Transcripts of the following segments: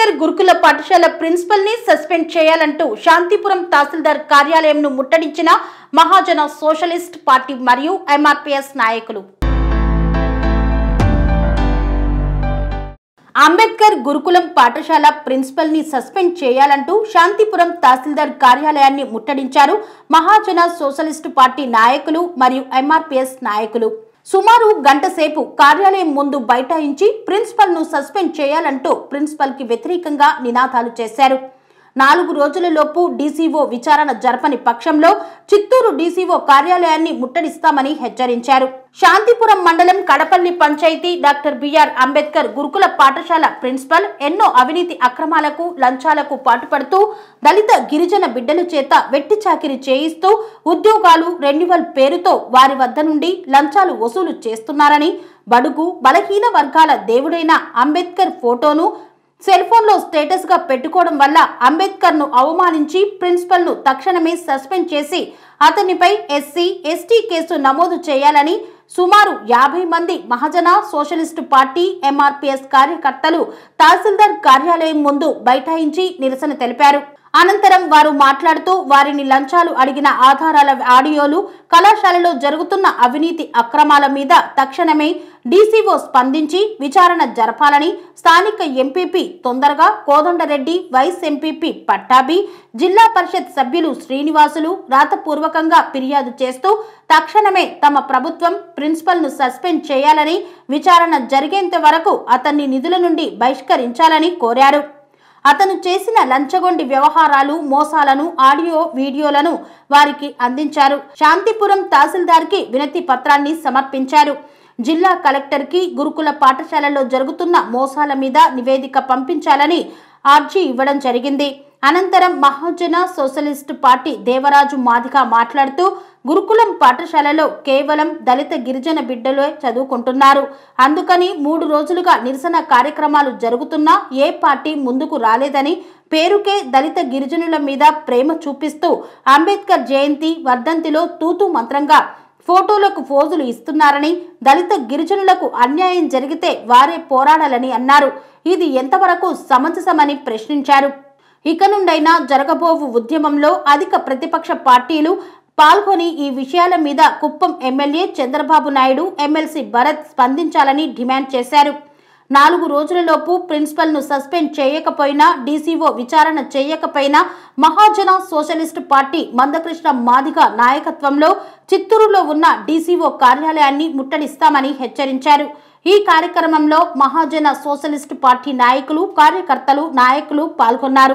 అంబేద్కర్ గురుకుల పాఠశాల ప్రిన్సిపల్ ని సస్పెండ్ చేయాలంటూ శాంతిపురం తహసీల్దార్ కార్యాలయంను ముట్టడించిన మహాజన సోషలిస్ట్ పార్టీ మరియు ఎంఆర్పీఎస్ నాయకులు అంబేద్కర్ గురుకులం పాఠశాల ప్రిన్సిపల్ ని సస్పెండ్ చేయాలంటూ శాంతిపురం తహసీల్దార్ కార్యాలయాన్ని ముట్టడించారు మహాజన సోషలిస్టు పార్టీ నాయకులు మరియు ఎంఆర్పీఎస్ నాయకులు సుమారు గంట సేపు కార్యాలయం ముందు బైఠాయించి ప్రిన్సిపల్ ను సస్పెండ్ చేయాలంటూ ప్రిన్సిపల్ కి వ్యతిరేకంగా నినాదాలు చేశారు నాలుగు రోజులలోపు డీసీఓ విచారణ జరపని పక్షంలో చిత్తూరు డీసీఓ కార్యాలయాన్ని ముట్టడిస్తామని హెచ్చరించారు శాంతిపురం మండలం కడపల్లి పంచాయతీ డాక్టర్ బిఆర్ అంబేద్కర్ గురుకుల పాఠశాల ప్రిన్సిపల్ ఎన్నో అవినీతి అక్రమాలకు లంచాలకు పాటుపడుతూ దళిత గిరిజన బిడ్డల చేత వెట్టి చాకిరి చేయిస్తూ ఉద్యోగాలు రెన్యువల్ పేరుతో వారి వద్ద నుండి లంచాలు వసూలు చేస్తున్నారని బడుగు బలహీన వర్గాల దేవుడైన అంబేద్కర్ ఫోటోను సెల్ ఫోన్లో స్టేటస్ గా పెట్టుకోవడం వల్ల అంబేద్కర్ ను అవమానించి ప్రిన్సిపల్ ను తక్షణమే సస్పెండ్ చేసి అతనిపై ఎస్సీ ఎస్టీ కేసు నమోదు చేయాలని సుమారు యాభై మంది మహజన సోషలిస్టు పార్టీ ఎంఆర్పీఎస్ కార్యకర్తలు తహసీల్దార్ కార్యాలయం ముందు బైఠాయించి నిరసన తెలిపారు అనంతరం వారు మాట్లాడుతూ వారిని లంచాలు అడిగిన ఆధారాల ఆడియోలు కళాశాలలో జరుగుతున్న అవినీతి అక్రమాల మీద తక్షణమే డీసీఓ స్పందించి విచారణ జరపాలని స్థానిక ఎంపీపీ తొందరగా కోదండరెడ్డి వైస్ ఎంపీపీ పట్టాభి జిల్లా పరిషత్ సభ్యులు శ్రీనివాసులు రాతపూర్వకంగా ఫిర్యాదు చేస్తూ తక్షణమే తమ ప్రభుత్వం ప్రిన్సిపల్ ను సస్పెండ్ చేయాలని విచారణ జరిగేంత వరకు అతన్ని నిధుల నుండి బహిష్కరించాలని కోరారు అతను చేసిన లంచగొండి వ్యవహారాలు మోసాలను ఆడియో వీడియోలను వారికి అందించారు శాంతిపురం తహసీల్దార్కి వినతి పత్రాన్ని సమర్పించారు జిల్లా కలెక్టర్కి గురుకుల పాఠశాలలో జరుగుతున్న మోసాల మీద నివేదిక పంపించాలని ఆర్జీ ఇవ్వడం జరిగింది అనంతరం మహాజన సోషలిస్టు పార్టీ దేవరాజు మాదిగ మాట్లాడుతూ గురుకులం పాఠశాలలో కేవలం దళిత గిరిజన బిడ్డలే చదువుకుంటున్నారు అందుకని మూడు రోజులుగా నిరసన కార్యక్రమాలు జరుగుతున్నా ఏ పార్టీ ముందుకు రాలేదని పేరుకే దళిత గిరిజనుల మీద ప్రేమ చూపిస్తూ అంబేద్కర్ జయంతి వర్ధంతిలో తూతు మంత్రంగా ఫోటోలకు ఫోజులు ఇస్తున్నారని దళిత గిరిజనులకు అన్యాయం జరిగితే వారే పోరాడాలని అన్నారు ఇది ఎంతవరకు సమంజసమని ప్రశ్నించారు ఇక నుండైనా జరగబోవు ఉద్యమంలో అధిక ప్రతిపక్ష పార్టీలు పాల్గొని ఈ విషయాల మీద కుప్పం ఎమ్మెల్యే చంద్రబాబు నాయుడు ఎమ్మెల్సీ భరత్ స్పందించాలని డిమాండ్ చేశారు నాలుగు రోజులలోపు ప్రిన్సిపల్ ను సస్పెండ్ చేయకపోయినా డీసీఓ విచారణ చేయకపోయినా మహాజన సోషలిస్టు పార్టీ మందకృష్ణ మాదిగ నాయకత్వంలో చిత్తూరులో ఉన్న డీసీఓ కార్యాలయాన్ని ముట్టడిస్తామని హెచ్చరించారు ఈ కార్యక్రమంలో మహాజన సోషలిస్టు పార్టీ నాయకులు కార్యకర్తలు నాయకులు పాల్గొన్నారు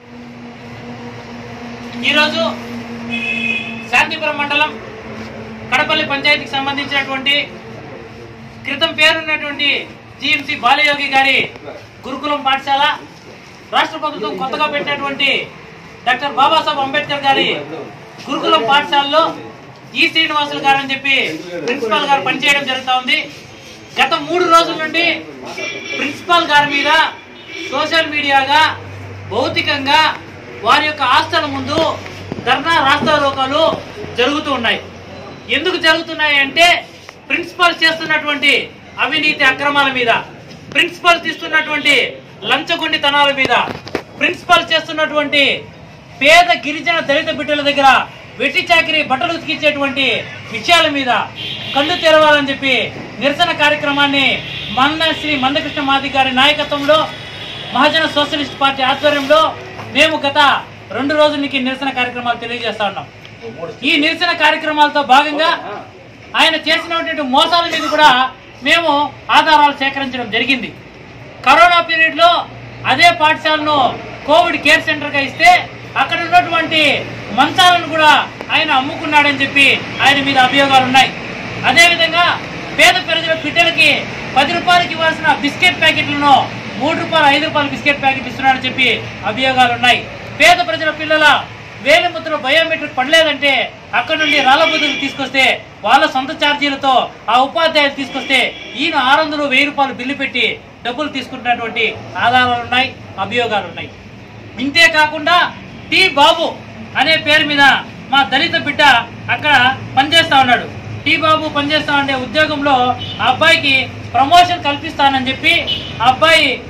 ఈరోజు శాంతిపురం మండలం కడపల్లి పంచాయతీకి సంబంధించినటువంటి క్రితం పేరున్నటువంటి జిఎంసి బాలయోగి గారి గురుకులం పాఠశాల రాష్ట్ర ప్రభుత్వం కొత్తగా పెట్టినటువంటి డాక్టర్ బాబాసాహెబ్ అంబేద్కర్ గారి గురుకులం పాఠశాలలో ఈ శ్రీనివాసులు గారు అని చెప్పి ప్రిన్సిపాల్ గారు పనిచేయడం జరుగుతూ ఉంది గత మూడు రోజుల నుండి ప్రిన్సిపాల్ గారి మీద సోషల్ మీడియాగా భౌతికంగా వారి యొక్క ఆస్తుల ముందు ధర్నా రాస్తారోకాలు జరుగుతూ ఉన్నాయి ఎందుకు జరుగుతున్నాయి అంటే ప్రిన్సిపల్ చేస్తున్నటువంటి అవినీతి అక్రమాల మీద ప్రిన్సిపల్ తీస్తున్నటువంటి లంచగొండితనాల మీద ప్రిన్సిపల్ చేస్తున్నటువంటి పేద గిరిజన దళిత బిడ్డల దగ్గర వెట్టి చాకిరి బట్టలు ఉతికించేటువంటి విషయాల మీద కళ్ళు తెరవాలని చెప్పి నిరసన కార్యక్రమాన్ని మంద శ్రీ మందకృష్ణ మాది గారి నాయకత్వంలో మహాజన సోషలిస్ట్ పార్టీ ఆధ్వర్యంలో మేము గత రెండు రోజుల నుంచి నిరసన కార్యక్రమాలు తెలియజేస్తా ఉన్నాం ఈ నిరసన కార్యక్రమాలతో భాగంగా ఆయన చేసినటువంటి మోసాల మీద కూడా మేము ఆధారాలు సేకరించడం జరిగింది కరోనా పీరియడ్ లో అదే పాఠశాలను కోవిడ్ కేర్ సెంటర్ గా ఇస్తే అక్కడ ఉన్నటువంటి మంచాలను కూడా ఆయన అమ్ముకున్నాడని చెప్పి ఆయన మీద అభియోగాలు ఉన్నాయి అదేవిధంగా పేద ప్రజల బిడ్డలకి పది రూపాయలకి ఇవ్వాల్సిన బిస్కెట్ ప్యాకెట్లను మూడు రూపాయలు ఐదు రూపాయల బిస్కెట్ ప్యాకెట్ ఇస్తున్నాడని చెప్పి అభియోగాలు ఉన్నాయి పేద ప్రజల పిల్లల వేలిముద్ర బయోమెట్రిక్ పడలేదంటే అక్కడ నుండి రాళ్ళ బుద్ధులు తీసుకొస్తే వాళ్ళ సొంత ఛార్జీలతో ఆ ఉపాధ్యాయులు తీసుకొస్తే ఈయన ఆరు వందలు వెయ్యి రూపాయలు బిల్లు పెట్టి డబ్బులు తీసుకుంటున్నటువంటి ఆధారాలు ఉన్నాయి అభియోగాలు ఉన్నాయి ఇంతే కాకుండా టి బాబు అనే పేరు మీద మా దళిత బిడ్డ అక్కడ పనిచేస్తా ఉన్నాడు టి బాబు పనిచేస్తా ఉండే ఉద్యోగంలో ఆ అబ్బాయికి ప్రమోషన్ కల్పిస్తానని చెప్పి ఆ అబ్బాయి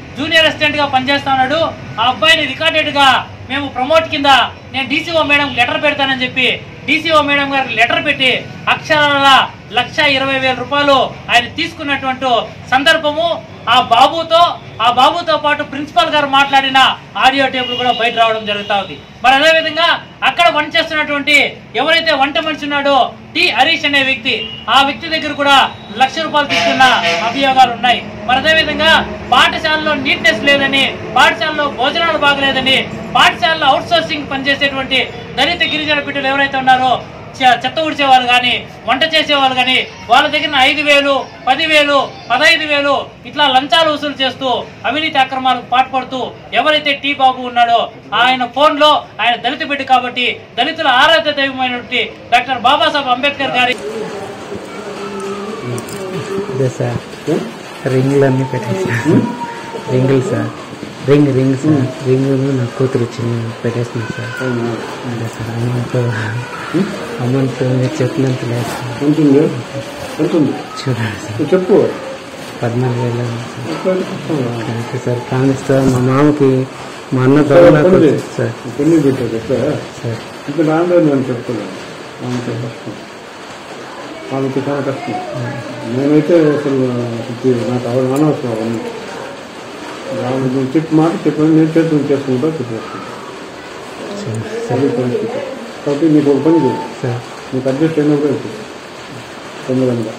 జూనియర్ అసిస్టెంట్ గా పనిచేస్తా ఉన్నాడు ఆ అబ్బాయిని రికార్డెడ్ గా మేము ప్రమోట్ కింద నేను డీసీఓ మేడం లెటర్ పెడతానని చెప్పి డీసీఓ మేడం గారికి లెటర్ పెట్టి అక్షరాల లక్ష ఇరవై వేల రూపాయలు ఆయన తీసుకున్నటువంటి సందర్భము ఆ బాబుతో ఆ బాబుతో పాటు ప్రిన్సిపాల్ గారు మాట్లాడిన ఆడియో టేపులు కూడా బయట రావడం జరుగుతా ఉంది మరి అదే విధంగా అక్కడ పని చేస్తున్నటువంటి ఎవరైతే వంట మనిషి ఉన్నాడో టి హరీష్ అనే వ్యక్తి ఆ వ్యక్తి దగ్గర కూడా లక్ష రూపాయలు తీసుకున్న అభియోగాలు ఉన్నాయి మరి అదే విధంగా పాఠశాలలో నీట్నెస్ లేదని పాఠశాలలో భోజనాలు బాగలేదని పాఠశాలలో అవుట్ సోర్సింగ్ పనిచేసేటువంటి దళిత గిరిజన బిడ్డలు ఎవరైతే ఉన్నారో చె- చెత్త ఊడ్చేవాళ్ళు కానీ వంట చేసేవాళ్ళు కానీ వాళ్ళ దగ్గర ఐదు వేలు పదివేలు పదహైదు వేలు ఇట్లా లంచాలు వసూలు చేస్తూ అవినీతి అక్రమాలకు పాటుపడుతూ ఎవరైతే టీ బాబు ఉన్నాడో ఆయన ఫోన్ లో ఆయన దళిత బిడ్డ కాబట్టి దళితుల ఆరాధ్య దైవమైనటువంటి డాక్టర్ బాబాసాహెబ్ అంబేద్కర్ గారి అదే సార్ రింగులు అన్నీ పెట్టేసాను రింగులు sir ring ring sir ring నా కూతురు చిన్న పెట్టేసింది సార్ అదే సార్ అమౌంట్ అమౌంట్ మీరు చెప్పినంత లేదు సార్ ఉంటుంది ఉంటుంది చూడండి సార్ చెప్పు పద్నాలుగు వేలు ఉంది సార్ ఎట్లా చెప్తావా? ఓకే సార్ కానీ సార్ మా మామకి మా అన్న సరే, దొంగ పని చేయి. సార్ పెళ్లి పెట్టాడు ఎట్లా సార్ ఇంకా నాన్నగారు నేను చెప్తున్నాను ఆమెకి కష్టం ఆమెకి చాలా కష్టం నేనైతే అసలు ఇది నాకు అవన్నీ అనవసరం అవన్నీ ఆమె నువ్వు చెప్పి మాట చెప్పాను నేను చేతులు చేసుకుంటా చెప్పేస్తాను సార్ అది పరిస్థితి కాబట్టి నీకు ఒక పని చేయి సార్ నీకు అడ్జస్ట్ అయినప్పుడు వచ్చి తొందరగా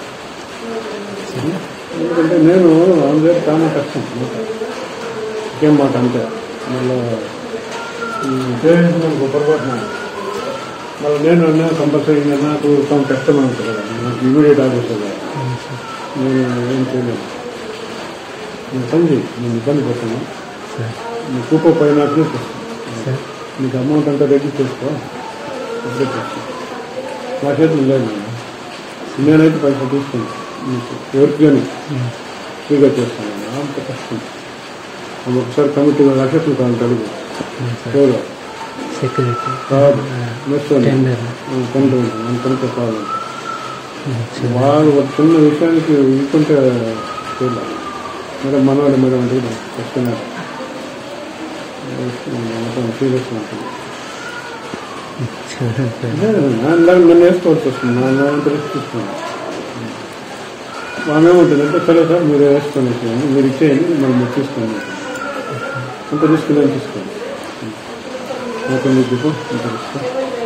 ఎందుకంటే నేను ఆమె చాలా కష్టం ఇంకేం మాట అంతే మళ్ళీ పేరెంట్స్ మనకు పొరపాటున మళ్ళీ నేను నేను కంపల్సరీ నాకు కొంత కష్టం ఉంటుంది కదా నాకు ఇమీడియట్ ఆగిస్తుంది నేను ఏం చేయలేను నేను పని చేయి నేను ఇబ్బంది పెట్టాను సార్ నీ కూప పైన చూపిస్తాను సార్ నీకు అమౌంట్ అంతా రెడీ చేసుకో అప్పుడే చేసుకో నా చేతులు లేదు నేను. నేనైతే పైసలు తీసుకున్నాను నీకు ఎవరికి కానీ ఫ్రీగా చేస్తాను నేను. అంత కష్టం అది ఒకసారి కమిటీ లక్షలు కావాలి అడుగు సార్ ఎవరు సెక్యూరిటీ కాదు నెక్స్ట్ టెండర్ టెండర్ ఉంటుంది అంతంతా కావాలంటే వాళ్ళు ఒక చిన్న విషయానికి ఇరుకుంటే చూడాలి మేడం మనవాడు మేడం అంటే కూడా కష్టమే మొత్తం సీరియస్ ఉంటుంది చూడండి సార్ అదే నాన్నలాగా నన్ను వేసుకోవాల్సి వస్తుంది నా నాన్న రిస్క్ తీసుకున్నాను ఆమె ఏముంటుందంటే సరే సార్ మీరు వేసుకొని వచ్చేయండి మీరు ఇచ్చేయండి మనం మీరు తీసుకోండి అంత రిస్క్ నేను తీసుకోండి ఓకే మీకు చెప్పు అంత రిస్క్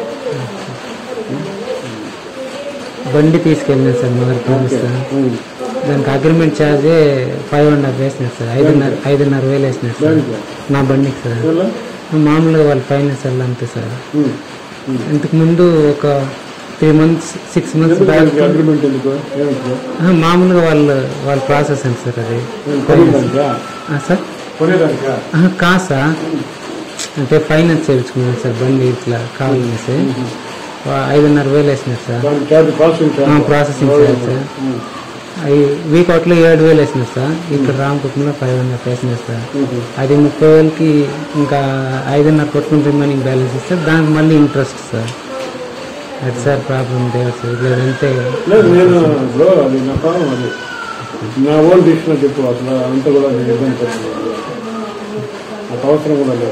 బండి తీసుకెళ్ళినా సార్ మదర్ ప్రామిస్ సార్ దానికి agreement charge five and half వేసినారు సార్ ఐదున్నర ఐదున్నర వేలు వేసినారు సార్ దానికి నా బండికి సార్ మామూలుగా వాళ్ళ ఫైనాన్స్ వల్ల అంతే సార్ ఇంతకు ముందు ఒక three months six months back agreement ఎందుకు ఏమిటి మామూలుగా వాళ్ళ వాళ్ళ ప్రాసెస్ అండి సార్ అది కొనేదానికా ఆ, సార్ కొనేదానికా ఆహా, కాదు సార్ అంటే ఫైనాన్స్ చేయించుకున్నాను సార్ బండి ఇట్లా కావాలనేసి వా- ఐదున్నర వేలు వేసినారు సార్ దాని ఛార్జ్ ప్రాసెసింగ్ ఆ, ప్రాసెసింగ్ ఛార్జ్ సార్ అవి వీక్ అవుట్లో ఏడు వేలు వేసినారు సార్ ఇక్కడ రామకుటుంలో ఫైవ్ హండ్రెడ్ వేసినారు సార్ అది ముప్పై వేలకి ఇంకా ఐదున్నర కొట్టుకుని రిమైనింగ్ బ్యాలెన్స్ ఇస్తే దానికి మళ్ళీ ఇంట్రెస్ట్ సార్ అది సార్ ప్రాబ్లం లేదు సార్ లేదంటే లేదు నేను బ్రో అది నా ప్రాబ్లం అది నా ఓన్ డిసిషన్ చెప్పు అసలు అంత కూడా నేను ఇబ్బంది పడుతున్నాను నాకు అవసరం కూడా లేదు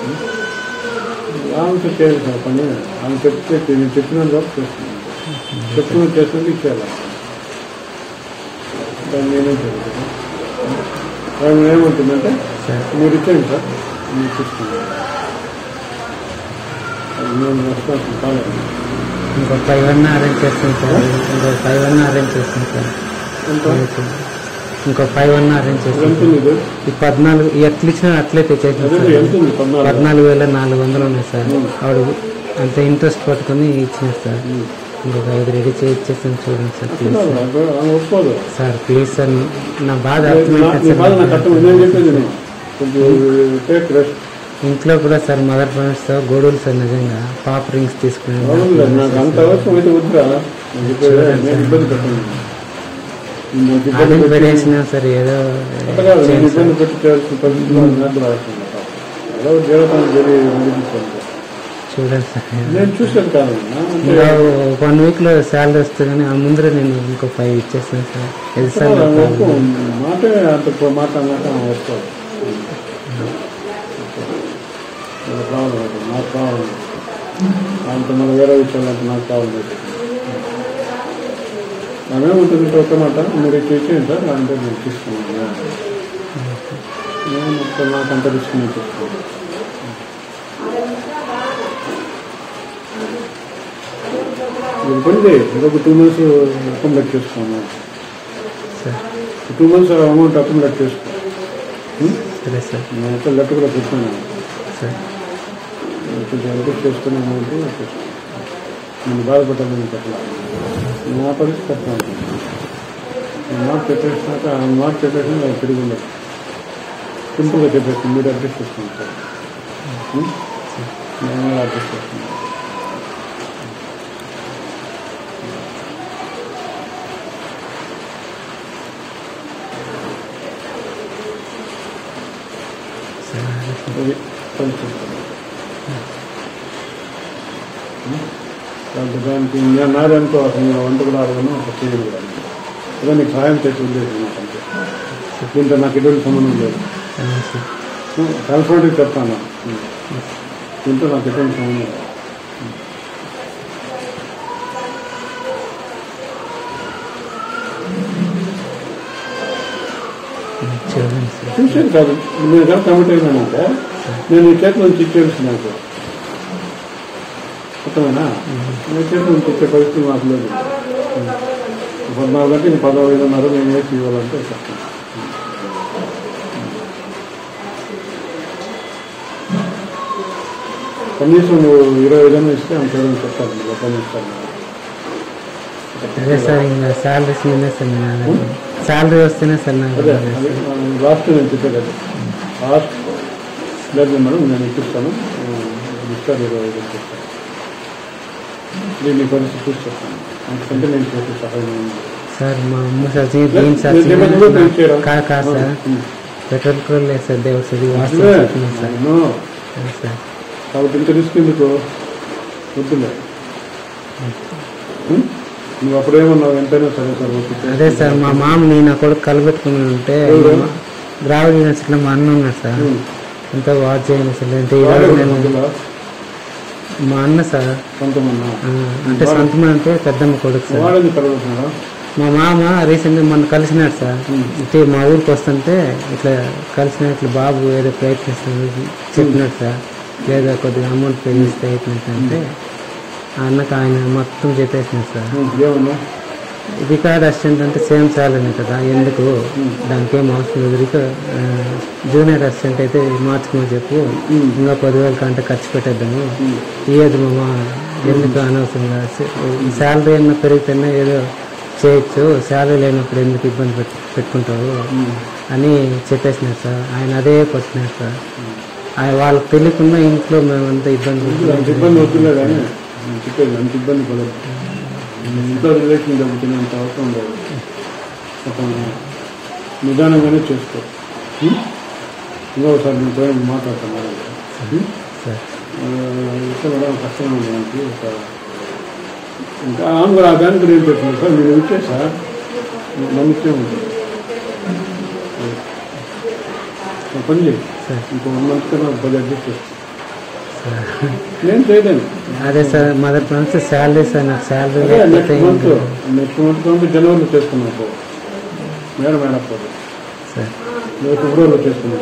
ఆమెతో చేయాల్సిన పని ఆమె చెప్తే నేను చెప్పినాను కాబట్టి చేస్తున్నాను చెప్పిన చేస్తుంది ఇచ్చేయాలి దాన్ని నేనేం చేయలేదు ఆమె ఏమంటుందంటే సార్ మీరు ఇచ్చేయండి సార్ మీరు తీసుకున్నాను నేను రెస్పాన్సిబుల్ కాలేదు ఇంకో ఫైవ్ అన్న అరేంజ్ చేస్తాం సార్ ఇంకో ఫైవ్ అన్న అరేంజ్ చేస్తాం సార్ ఎంత ఇంకో ఫైవ్ అన్న అరేంజ్ ఎంత చేస్తాం ఉంది ఇది? ఈ పద్నాలుగు ఎట్లా ఇచ్చినా అట్లే తెచ్చేసాం అదే సార్ ఎంత ఉంది పద్నాలుగు పద్నాలుగు వేల నాలుగు వందలు ఉన్నాయి సార్ ఆవిడ అంత ఇంట్రెస్ట్ పట్టుకొని ఇచ్చిన సార్ ఇంకొక ఐదు రెడీ చేసి ఇచ్చేసాను చూడండి సార్ ప్లీజ్ సార్ ఒప్పుకోదు, ఆమె ఒప్పుకోదు సార్ ప్లీజ్ సార్ నా బాధ నా- అర్థమైతే నీ బాధ నాకు సార్ అర్థం నేను చెప్పేది నేను కొంచెం టేక్ రెస్ట్ ఇంట్లో కూడా సార్ మదర్ ఫ్రెండ్స్ తో గొడవలు సార్ నిజంగా పాప్ రింగ్స్ తీసుకుని నాకు అంత అవసరం అయితే వద్దురా నేను చెప్పేది నేను ఇబ్బంది పెట్టను నాకు ఇబ్బంది అది పెట్టి పెట్టేసినా సార్ ఏదో అంత కాదు నేను చేయండి సార్. ఇబ్బంది పెట్టి చేయాల్సిన పరిస్థితి నాకు రాకుండా ఏదో జీవితం జరిగి నడిపించాను చూడండి సార్ నేను చూసేది కాదన్నా అంటే ఇంకా వన్ వీక్లో శాలరీ వస్తుంది కానీ ఆ ముందర నేను ఇంకో ఫైవ్ ఇచ్చేస్తాను సార్ ఇది సార్ నా ఒప్పు. ప్రాబ్లం. మాటే అంత ఎక్కువ మాట అన్నాక వస్తుంది కావాలి నాకు కావాలి అంత మళ్ళీ వేరే విషయాలు అంటే నాకు కావాలి నాకేముంటుంది ఒక మాట మీరు ఇచ్చి ఇచ్చేయండి సార్ అంటే నేను తీసుకున్నాను నేను మొత్తం నాకు అంత తీసుకుని తీసుకున్నాను ఇది పని చేయి ఇంకొక టూ మంత్స్ అకామిడేట్ చేసుకోను sir two months amount accommodate చేసుకో ఉం? సరే సార్ నేను అయితే లెటర్ కూడా పెట్టుకున్నాను సార్ కొంచెం అడ్జస్ట్ చేసుకుని అమౌంట్ చేసుకో. నేను బాధపడ్డాను చెప్పలేదు నా పరిస్థితి చెప్తాను నేను మాట చెప్పేసినాక ఆ మాట చెప్పేసిన అది తిరిగి ఉండదు సింపుల్గా చెప్పేసి మీరు అడ్జస్ట్ చేసుకోండి సార్ ఉం? నేను అడ్జస్ట్ చేసుకున్నాను సరే అది పరిస్థితి దాంట్లో దానికి నేను నాదనుకో అసలు నేను వంట కూడా ఆడగలను ఒక చేయను కూడా అదే నీకు సహాయం చేసి ఉద్దేశం నాకు అంతే దీంతో నాకు ఎటువంటి సంబంధం లేదు అవును సార్ ట్రాన్స్పోర్ట్కి చెప్తాను దీంతో నాకు ఎటువంటి సంబంధం లేదు చూడండి సార్ చూసేది కాదు నేను కనుక కమిట్ అయినానంటే నేను ఈ చేతి నుంచి ఇచ్చేసి నాకు మొత్తమేనా నేను చేతి నుంచి ఇచ్చే పరిస్థితి మాకు లేదు పద్నాలుగు గంటలు ఇంక పదహారు ఐదున్నర నేను వేసి ఇవ్వాలంటే చెప్తాను కనీసం నువ్వు ఇరవై ఐదు ఇస్తే అంత ఏదైనా చెప్తాను నీకు ఎక్కడ ఇస్తాను అదే సార్ ఇంకా శాలరీస్ మీదే సార్ నా శాలరీ వస్తేనే సార్ నాకు అదే అదే లాస్ట్ నేను చెప్పేది అదే లాస్ట్ లేదు మేడం నేను ఇప్పిస్తాను ఇస్తారు ఇరవై ఐదు ఇప్పిస్తాను దీన్ని పరిస్థితి చూసి చెప్తాను అంతకంటే నేను చేసే సహాయం ఏమీ లేదు. సార్ మా అమ్మ సార్ దీని సార్ నేను చెప్పేది కూడా నేను చేయరా? కాదు కాదు సార్ ఉం. పెట్రోల్ కూడా లేదు సార్ దేవుడు సార్ ఇది వాస్తవం నిజమే. చెప్తున్నాను సార్ అవును. అదే సార్ కాబట్టి ఇంత రిస్క్ ఎందుకు వద్దులే ఉం? నువ్వు అప్పుడేమన్నావు ఎంతైనా సరే సార్ ఓకే అదే సార్ మా మామ నేను కొడుకు కలబెట్టుకుని ఉంటే ఎవరు? మా- ద్రావిడ యూనివర్సిటీలో మా అన్న ఉన్నాడు సార్ ఉం. ఎంతో వాచ్ చేయండి సార్ అంటే వాడే ఈరోజు ఉన్నాడు నేను మధ్యలో. మా అన్న సార్ సొంతమన్నా ఆ, అంటే సొంతం అంటే పెద్దమ్మ కొడుకు సార్ వాడని కలవతున్నారా మా మామ రీసెంట్గా మొన్న కలిసినాడు సార్ ఇట్లా మా ఊరికి వస్తుంటే ఇట్లా కలిసిన ఇట్లా బాబు ఏదో ప్రయత్నిస్తుంది చెప్పినాడు సార్ లేదా కొద్దిగా అమౌంట్ పే చేస్తే అయిపోయిందంటే ఆ అన్నకు ఆయన మొత్తం చెప్పేసినాడు సార్ ఏమన్నా రికార్డ్ అసిస్టెంట్ అంటే సేమ్ శాలరీ కదా ఎందుకు దానికి ఏం అవసరం లేదు రికా జూనియర్ అసిస్టెంట్ అయితే మార్చుకోమని చెప్పు ఇంకా పదివేల కంటే ఖర్చు పెట్టేద్దాము ఇయ్యదు మామ ఎందుకు అనవసరంగా శాలరీ ఏమన్నా పెరిగితేనే ఏదో చేయొచ్చు శాలరీ లేనప్పుడు ఎందుకు ఇబ్బంది పెట్టు పెట్టుకుంటావు అని చెప్పేసినారు సార్ ఆయన అదే పట్టినారు సార్ ఆయన వాళ్ళకి తెలియకుండా ఇంట్లో మేమంతా ఇబ్బంది అంత ఇబ్బంది వద్దులే కానీ నేను చెప్పేది అంత ఇబ్బంది పడదు ఇంట్లో రిలేషన్ దెబ్బతినేంత అవసరం లేదు ఒక నిదానంగానే చేసుకో ఉం? ఇంకొకసారి నేను పోయి మాట్లాడతాను ఉం? సార్ ఆ, ఇస్తే కూడా కష్టంగా ఉంది మనకి ఒక ఇంకా ఆమె కూడా ఆ బ్యాంకు ఏం చెప్తుంది సార్ మీరు ఇచ్చే సార్ నమ్మితే ఉంటుంది ఒక పని చేయి సార్ ఇంకో వన్ మంత్ కన్నా పది అడ్జస్ట్ చేస్తాను సార్ నేను చేయలేను అదే సార్ మొదటి నుంచి శాలరీ సార్ నాకు శాలరీ అదే లేకపోతే నెక్స్ట్ మంత్ ఇంకా- నెక్స్ట్ మంత్ కంటే జనవరిలో చేసుకున్నాం సార్ మేడం మేడం పోదు సార్ నేను ఫిబ్రవరిలో చేసుకున్నాను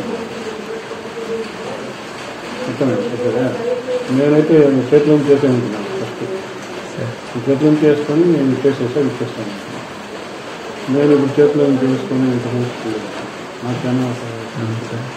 అర్థమైంది చెప్పేదా నేనైతే చేతిలో చేసే ఉంటున్నాను ఫస్ట్ సార్ చేతిలో చేసుకొని నేను ఇచ్చేసేసా ఇచ్చేస్తాను నేను ఇప్పుడు చేతిలో చేసుకొని ఇంత మంచి నాకేనా అవును సార్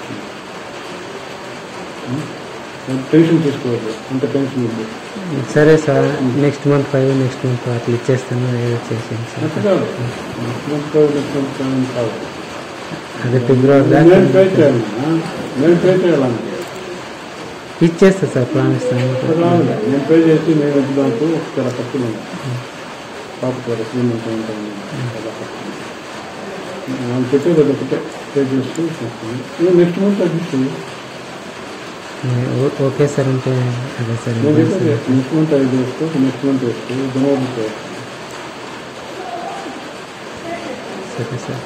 టెన్షన్ తీసుకోవద్దు అంత టెన్షన్ ఉంది సరే sir next month five next month అట్లా ఇచ్చేస్తాను ఏదో చేసేయండి సార్ అంతే కాదు నెక్స్ట్ మంత్ నెక్స్ట్ మంత్ కాదు అదే ఫిబ్రవరి నేను పే దాకా చేయాలి నేను పే చేయాలంటే ఇచ్చేస్తా సార్ ప్రామిస్ రావాలి నేను పే చేసి నేను ఇద్దాకు చాలా ఖర్చులు ఉన్నాయి సాఫ్ట్వేర్ అగ్రిమెంట్ ఉంటాను చాలా ఖర్చులు నేను చెప్పేది అది ఒకటే పే చేస్తూ చేస్తాను నేను నెక్స్ట్ మంత్ అడ్జస్ట్ ఓ- ఓకే సార్ అంటే అదే సార్ నేను చెప్పేది నెక్స్ట్ మంత్ ఐదు వేసుకో నెక్స్ట్ మంత్ వేసుకో జనవరి వేసుకో సరే సార్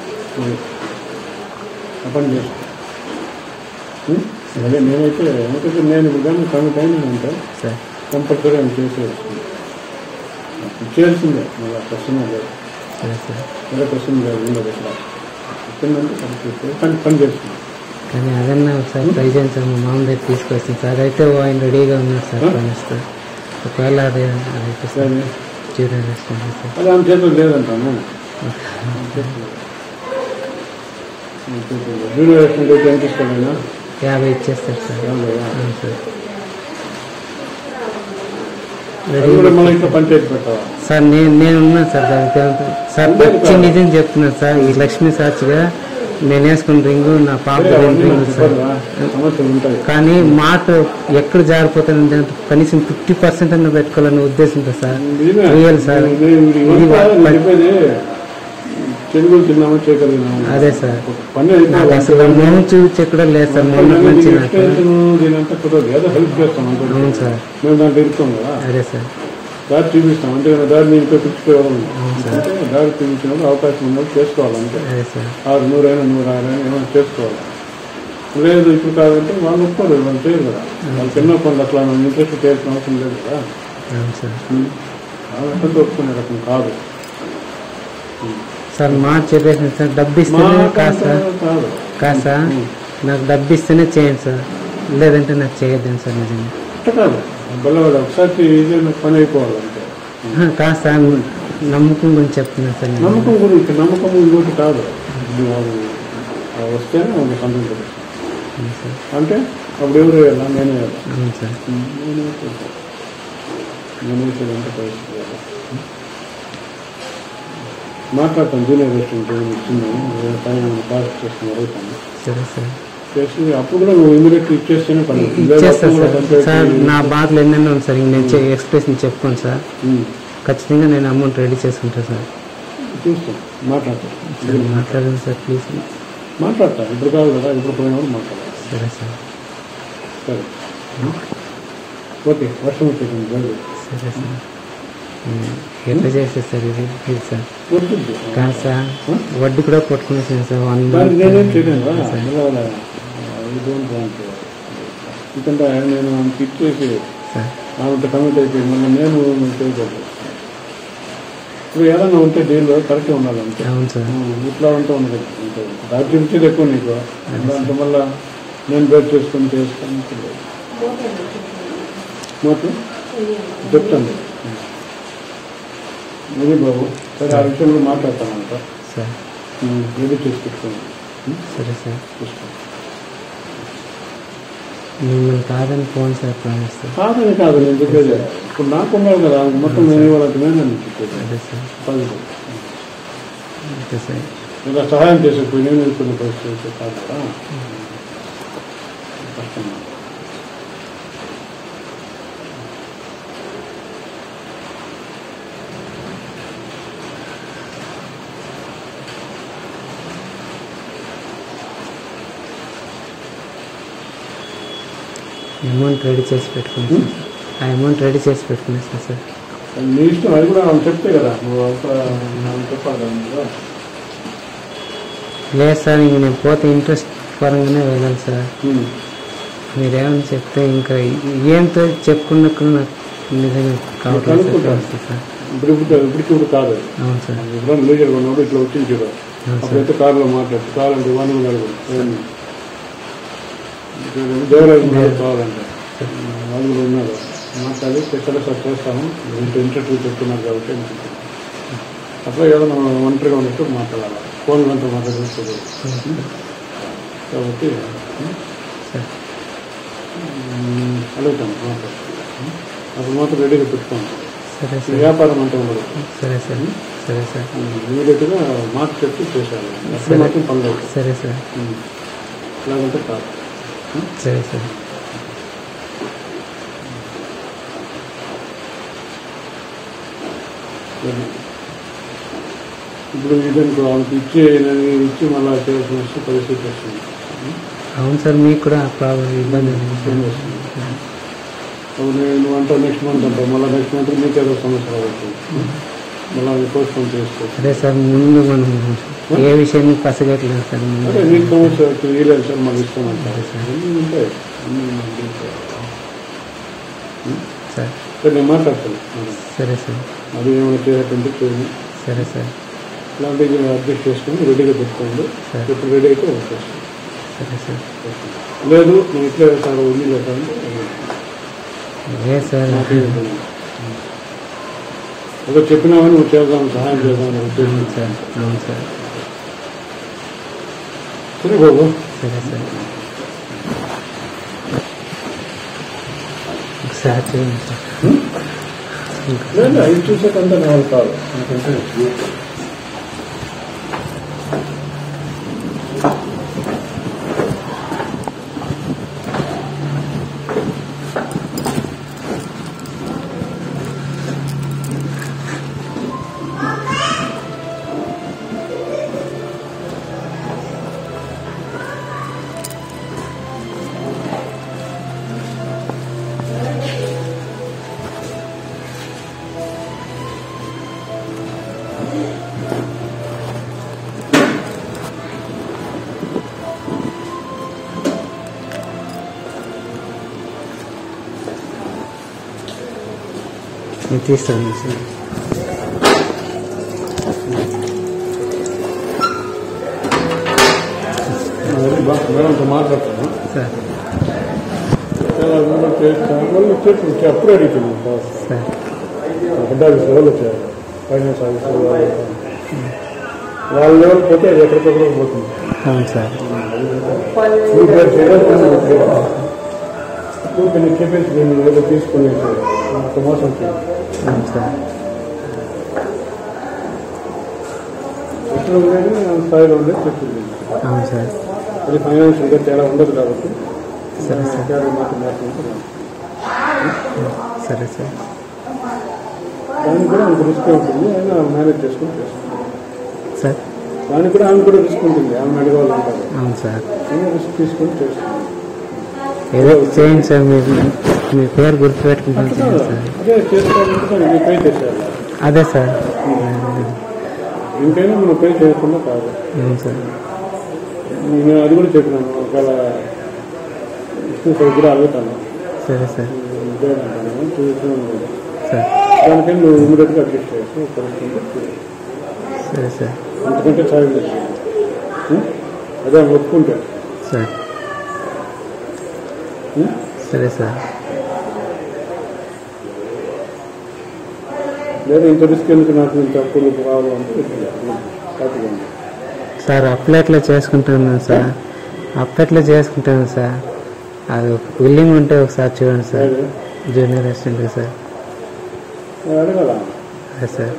అప్పని చేసుకో ఉం? అదే నేనైతే ఎందుకంటే నేను ఇప్పుడు కానీ కమిట్ అయినానంటే సార్ కంపల్సరీ ఆయన చేసేస్తుంది చేయాల్సిందే మళ్ళీ క్వశ్చన్ లేదు సరే సార్ వేరే క్వశ్చన్ లేదు ఉండదు ఇక్కడ వచ్చిందంటే కంప్లీట్ కానీ పని చేస్తుంది కానీ అదన్నా ఒకసారి ట్రై చేయండి సార్ మా మామ దగ్గర తీసుకొచ్చింది సార్ అదైతే ఆయన రెడీగా ఉన్నారు సార్ ఆ? పని సార్ ఒకవేళ అదే అదైతే సార్ సరే జీరో రెస్పాన్స్ సార్ అది ఆమె చేతులు లేదంటాను జూనియర్ రెస్టారెంట్ అయితే ఎంత ఇస్తామైనా యాభై ఇచ్చేస్తారు సార్ యాభై అవును సార్ అది కూడా మళ్ళీ ఇట్లా పంచాయతీ పెట్టావా సార్ నేను నేను ఉన్నాను సార్ దానికి ఏమంటారు? సార్ పచ్చి నిజం చెప్తున్నాను సార్ ఈ లక్ష్మీ సాక్షిగా నేను వేసుకున్న రింగు నా పాప అవన్నీ రింగు నాకు సార్ చెప్పరుగా? సమస్యలు ఉంటాయి కానీ మాట ఎక్కడ జారిపోతుందంటే కనీసం ఫిఫ్టీ పర్సెంట్ అన్న పెట్టుకోవాలనే ఉద్దేశంతో సార్ నిజమే. రియల్ సార్ నేను- నేను ఇది ఇవంతా వా- నేను చెప్పేది చెడుగులు తిన్నామా చేయగలిగినాము అదే సార్ పని నాకు అసలు మొహం చూపించే కూడా లేదు సార్ మొన్న నుంచి నాకు దీనంతా కుదరదు ఏదో హెల్ప్ చేస్తాం అంతే అవును సార్ మేము దాంట్లో ఇరుస్తాం కదా అదే సార్ దారి చూపిస్తాం అంతేగాని దారి నేను ఇంకా పిచ్చిపోవాలి అవును సార్. అంటే దారి చూపించినప్పుడు అవకాశం ఉన్నప్పుడు చేసుకోవాలి అంతే అదే సార్ ఆరు నూరైనా నూరు ఆరైనా ఏమైనా చేసుకోవాలి లేదు ఇప్పుడు కాదంటే వాళ్ళు ఒప్పుకోరు వాళ్ళు చేయరు కదా వాళ్ళు చిన్న పనులు అట్లా మనం ఇంట్రెస్ట్ చేయాల్సిన అవసరం లేదు కదా అవును సార్ వాళ్ళు ఎక్కడ ఒప్పుకునే రకం కాదు సార్ మాట చెప్పేసింది సార్ డబ్బు ఇస్తేనే మా కాదు సార్ కాదు కాదు సార్ నాకు డబ్బు ఇస్తేనే చేయండి సార్ లేదంటే నాకు చేయొద్దండి సార్ నిజంగా అట్ట కాదు బల్లవాడు ఒకసారి ఇదే పని అయిపోవాలి అంతే ఆహా, కాదు సార్ నమ్మకం గురించి చెప్తున్నాను సార్ నేను. నమ్మకం గురించి నమ్మకం ఇంకోటి కాదు ఇది వాళ్ళు ఆ వస్తేనే వాళ్ళు సంతం తెలుస్తుంది అవును సార్ అంటే అప్పుడు ఎవరు వేయాలా నేనే వేయాలా అవును సార్ నేనే వేసేది. నేనే వేసేదంటే పరిస్థితి లేదు. మాట్లాడతాను జూనియర్ రెస్టారెంట్ ఇచ్చింది పైన పాస్ చేసుకుని అడుగుతాను సరే సార్ చేసి అప్పుడు కూడా నువ్వు ఇమీడియట్ ఇచ్చేస్తేనే పని ఇచ్చేస్తా లేదు, సార్ అప్పుడు కూడా సార్ పంచాయతీ- నా బాధలు ఎన్నెన్నో ఉంది సార్ ఇంక నేను చే- ఎక్స్ప్రెషన్ చెప్పుకోను సార్ ఉమ్. ఖచ్చితంగా నేను అమౌంట్ రెడీ చేసుకుంటాను సార్ చూస్తాం మాట్లాడతాం సార్ మాట్లాడండి సార్ ప్లీజ్ మాట్లాడతా ఇప్పుడు కాదు కదా ఇప్పుడు పోయినప్పుడు మాట్లాడాలి సరే సార్ సరే ఓకే వర్షం వచ్చేసింది బయలు సరే సార్ ఉమ్, ఎట్లా చేస్తారు సార్ ఇది ఇది సార్ వద్దు కాదు సార్ వడ్డీ కూడా కొట్టుకునేసాను సార్ వన్ దానికి నేనేం చేయలేను రా సార్ డోంట్ వాంట్ ఎందుకంటే నేను ఆమెకి ఇచ్చేసి సార్ ఆమెతో కమిట్ అయిపోయి మళ్ళీ నేను చేయకూడదు ఇప్పుడు ఏదైనా ఉంటే డీల్ కరెక్ట్గా ఉండాలి అంతే అవును సార్ ఉమ్, ఇట్లా ఉంటే ఉండదు అంతే దాంట్లో ఇచ్చేది ఎక్కువ నీకు దాంట్లో మళ్ళీ నేను బయట చేసుకొని చేసుకొని మాకు చెప్తాను అది బాబు సరే ఆ విషయంలో మాట్లాడతానంట సార్ రెడీ చేసి పెట్టుకోండి సరే సార్ చూస్తాను మిమ్మల్ని కాదని ఫోన్ సార్ ప్రామిస్ సార్ కాదని కాదు నేను చెప్పేది ఇప్పుడు నాకు ఉన్నారు కదా ఆమెకు మొత్తం నేను ఇవ్వాలంటే నేను చెప్పేది అదే సార్ పది ఓకే సార్ ఇలా సహాయం చేసేపోయి నేను కొన్ని పరిస్థితి కాదు కదా కష్టం అమౌంట్ రెడీ చేసి పెట్టుకుని ఆ అమౌంట్ రెడీ చేసి పెట్టుకునేసాను సార్ నీ ఇష్టం అది కూడా ఆమె చెప్తే కదా నువ్వు అంతా ఆమె చెప్పాలి కదా నువ్వు. లేదు సార్ ఇంక నేను పోతే ఇంట్రెస్ట్ పరంగానే వెళ్ళాలి సార్ ఉమ్. మీరేమని చెప్తే ఇంకా ఏంతో చెప్పుకున్నప్పుడు నాకు నిజంగా కావట్లేదు సార్ కనుక్కుంటాను. పరిస్థితి సార్ ఇప్పుడు ఇప్పుడు ఇప్పటికి ఇప్పుడు కాదు అవును సార్ ఇప్పుడు లీజర్ ఉన్నప్పుడు ఇట్లా వచ్చింది చూడు అవును సార్ అప్పుడైతే కారులో మాట్లాడు కావాలంటే వన్ గారు దేవరాజు గారు కావాలంటే వాళ్ళు కూడా ఉన్నారు మాట్లాడి ఎక్కడ సార్ చేస్తాము ఇంత ఇంటర్వ్యూ చెప్తున్నారు కాబట్టి అనుకుంటున్నాను. అట్లా ఏదైనా ఒంటరిగా ఉన్నట్టు మాట్లాడాలి ఫోన్ గంట మాట్లాడుతుంది కాబట్టి సార్ ఉమ్, అడుగుతాను మాట్లాడు అప్పుడు మాత్రం రెడీగా పెట్టుకోండి సరే ఈ సార్ వ్యాపారం అంటే ఉండదు సరే సార్ సరే సార్ ఇమీడియట్గా మాట చెప్పి చేసేయాలి అప్పుడు మాత్రం పనులు అవుతాయి సరే సార్ ఉమ్. లేదంటే కాదు సరే సార్ అది. ఇప్పుడు ఇదనుకో ఆమెకి ఇచ్చి నేను ఇచ్చి మళ్ళీ చేయాల్సిన పరిస్థితి వస్తుంది అవును సార్ మీకు కూడా ప్రాబ్లం ఇబ్బంది ఉంది ఏం సార్. చేస్తాను అవును నువ్వు అంటావు నెక్స్ట్ మంత్ అంటావు మళ్ళీ నెక్స్ట్ మంత్ మీకు ఏదో సమస్య రావచ్చు మళ్ళీ పోస్ట్పోన్ చేసుకోవచ్చు అదే సార్ ముందు మనం ఏ విషయం పసగట్లేదు సార్ ముందు. అదే నీకు సమస్య వచ్చింది వీలేదు సార్ మాకు ఇష్టం అంటారు అన్నీ ఉంటాయి అన్నీ మనకి ఉంటాయి. సార్ సరే నేను మాట్లాడతాను మేడం. సరే సార్ అది ఏమైనా చేసేటంటే చేయండి సరే సార్ ఇలాంటివి అడ్జస్ట్ చేసుకొని రెడీగా పెట్టుకోండి సరే. ఎప్పుడు రెడీ అయితే వచ్చేస్తాను సరే సార్ లేదు నేను ఇట్లే సార్ ఉంది లేదా అంటే ఏ సార్ నాకే ఇబ్బంది. ఏదో చెప్పినామని నువ్వు చేద్దాం సహాయం చేద్దాం ఉద్దేశం అవును సార్ అవును సార్ సరే బాబు సరే సార్ ఒకసారి చూడండి సార్ లేదు అవి చూసేటంతా నా వాళ్ళు కాదు ఎందుకంటే నేను తీస్తాను సార్ మేడంతో మాట్లాడతాను సార్ చాలా దూరం చేస్తాను వాళ్ళు చెప్పి అప్పుడే అడుగుతున్నాను boss sir head office level వచ్చారు ఫైనాన్స్ ఆఫీస్ వాళ్ళు వాళ్ళ లెవెల్ పోతే అది ఎక్కడికక్కడ పోతుంది అవును సార్ నువ్వు పేరు చేయాలి నువ్వు నేను చెప్పేసి నేను ఏదో తీసుకుని ఒక మోసం చేయాలి అవును సార్ ఎక్కడ ఉండేది ఆ స్థాయిలో ఉండేది చెప్తుంది అవును సార్ అది ఫైనాన్షియల్గా తేడా ఉండదు కాబట్టి సరే సార్ తేడా మాత్రం మాట్లాడుతున్నాను సరే సార్ దానికి కూడా అంత రిస్క్ ఉంటుంది అయినా మేనేజ్ చేసుకుని చేస్తాను సార్ దానికి కూడా ఆమె కూడా రిస్క్ ఉంటుంది ఆమె అడగాలంటారు అవును సార్ అయినా రిస్క్ తీసుకొని చేస్తాను ఏదో చేయండి సార్ మీ మీ పేరు గుర్తుపెట్టుకుంటాను చేయండి సార్ అదే చేసుకోవాలంటే సార్ ఇది పే చేసేయాలి అదే సార్ ఇంకైనా మనం పే చేయకుండా కాదు అవును సార్ నేను అది కూడా చెప్పినాను ఒకవేళ విష్ణు సార్ కూడా అడుగుతాను సరే సార్ ఇదేనంటాను చూస్తున్నాను కూడా. సార్ దానికైనా నువ్వు ఇమీడియట్గా అడ్జస్ట్ చేసి పరిస్థితి సరే సార్ అంతకంటే సాయం చేసి అదే ఆమె ఒప్పుకుంటే సార్ ఉం? సరే సార్ లేదా ఇంత రిస్క్ ఎందుకు నాకు ఇంత అప్పులు కావాలంటే హ్యాపీగా ఉంది సార్ అప్లైట్లో చేసుకుంటున్నాను సార్ అప్లైట్లో చేసుకుంటాను సార్ అది బిల్డింగ్ ఉంటే ఒకసారి చూడండి సార్ అదే. జూనియర్ అసిస్టెంట్ సార్ నేను అడగాల అదే సార్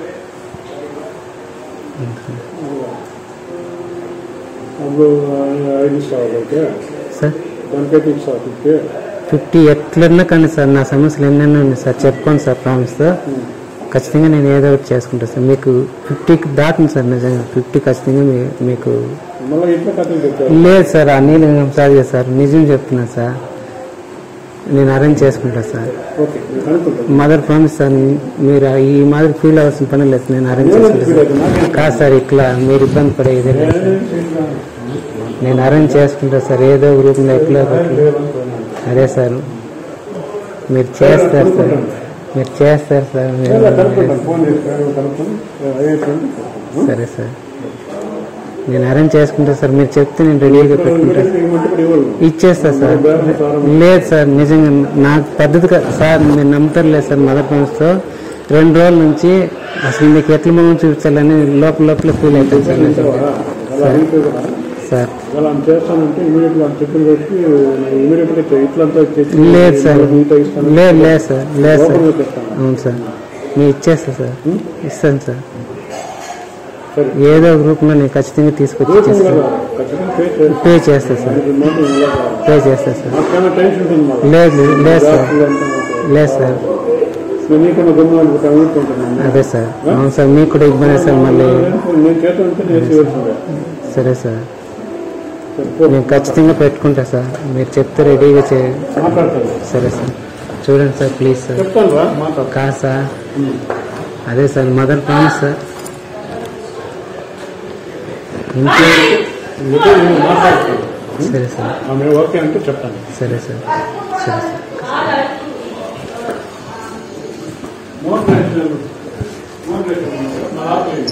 అప్పుడు ఐదు ఇస్తావు అయితే సార్ దానికైతే ఇస్తావు ఫిఫ్టీ ఫిఫ్టీ ఎట్లన్నా కానీ సార్ నా సమస్యలు ఎన్నెన్నో ఉన్నాయి సార్ చెప్పుకోండి సార్ ప్రామిస్తో ఖచ్చితంగా నేను ఏదో ఒకటి చేసుకుంటాను సార్ మీకు ఫిఫ్టీకి దాటింది సార్ నిజంగా ఫిఫ్టీ ఖచ్చితంగా మీ- మీకు మళ్ళీ ఇట్లా కథలు చెప్పారు లేదు సార్ ఆ నీళ్ళు సార్ సార్ నిజం చెప్తున్నా సార్ నేను అరేంజ్ చేసుకుంటాను సార్ ఓకే నేను అనుకుంటాను మదర్ ప్రామిస్ సార్ మీరు ఈ మాదిరి ఫీల్ అవ్వాల్సిన పని లేదు నేను అరేంజ్ చేసుకుంటాను సార్. కాదు సార్ ఇట్లా మీరు ఇబ్బంది పడేది లేదు సార్. నేను అరేంజ్ చేసుకుంటా సార్ ఏదో గ్రూప్లో ఎట్లా అదే సార్ మీరు చేస్తారు సార్ మీరు చేస్తారు సార్ మీరు కనుక్కుంటాను ఫోన్ చేసి కనుక్కొని అయ్యేటువంటి సరే సార్ నేను అరేంజ్ చేసుకుంటా సార్ మీరు చెప్తే నేను రెడీగా పెట్టుకుంటా ఇవ్వమంటే కూడా ఇవ్వరు ఇచ్చేస్తా సార్ లేదు సార్ నిజంగా నాకు పెద్దదిగా సార్ మీరు నమ్ముతారు లేదు సార్ మదర్ తో రెండు రోజుల నుంచి అసలు మీకు ఎట్లా మొహం చూపించాలని లోపల లోపల ఫీల్ అవుతుంది సార్ నిజంగా. అలా అయితే కూడా సార్ అలా ఆమె చేస్తానంటే ఇమీడియట్ గా ఆమె చెప్పిన పెట్టి ఇమీడియట్ గా చెయ్యి. ఇట్లంతా చేసి లేదు సార్ మీతో ఇస్తాను లేదు లేదు సార్ లేదు సార్ ఓపెన్ గా చెప్తాను అవును సార్ నేను ఇచ్చేస్తా సార్ ఇస్తాను సార్ సరే ఏదో గ్రూప్లో నేను ఖచ్చితంగా తీసుకొచ్చి రూపం ఇచ్చేస్తాను కదా ఖచ్చితంగా పే చేయాలి పే చేస్తా సార్ దానికి మాత్రం ఇలా కావాలి. పే చేస్తా సార్ నాకేమైనా టెన్షన్ ఉంటుంది మళ్ళీ లేదు లేదు సార్ ఇదంతా మాకు. లేదు సార్ నేను నీకన్నా గమ్మున అనుకుంటా అనుకుంటున్నాను అదే సార్ అవును సార్ మీకు కూడా ఇబ్బంది సార్ మళ్ళీ నేను చేత ఉంటే చేసి వేస్తుండే సరే సార్ చెప్పు నేను ఖచ్చితంగా పెట్టుకుంటా సార్ మీరు చెప్తే రెడీగా చే మాట్లాడతాను సరే సార్ చూడండి సార్ ప్లీజ్ సార్ చెప్తాను రా మాట్లాడు కాదు సార్ అదే సార్ మదర్ ప్రామిస్ సార్ ఇంట్లో ఇదే నేను మాట్లాడతాను సరే సార్ ఆమె ఓకే అంటే చెప్తాను సరే సార్ సరే సార్ మోటివేషన్ మోటివేషన్ నా ఆపేయండి.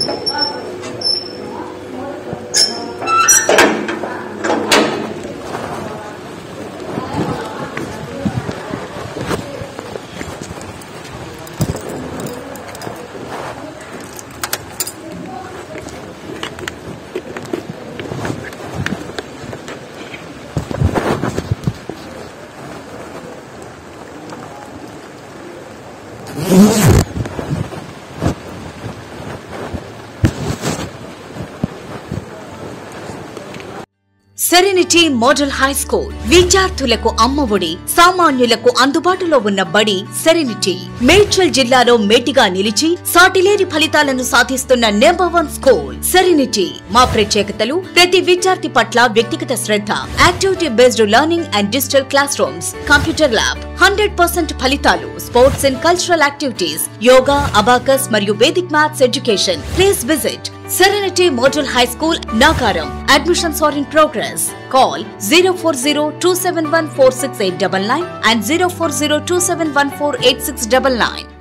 సెరెనిటీ మోడల్ హై స్కూల్ విద్యార్థులకు అమ్మఒడి సామాన్యులకు అందుబాటులో ఉన్న బడి సెరెనిటీ మేడ్చల్ జిల్లాలో మేటిగా నిలిచి సాటిలేని ఫలితాలను సాధిస్తున్న నెంబర్ వన్ స్కూల్ సెరెనిటీ మా ప్రత్యేకతలు ప్రతి విద్యార్థి పట్ల వ్యక్తిగత శ్రద్ధ activity based learning and digital class rooms computer lab hundred percent ఫలితాలు sports and cultural activities yoga abacus మరియు Vedic maths education please visit Serenity Model High School, Nagaram. Admissions are in progress. Call 040 and 040 271 8699.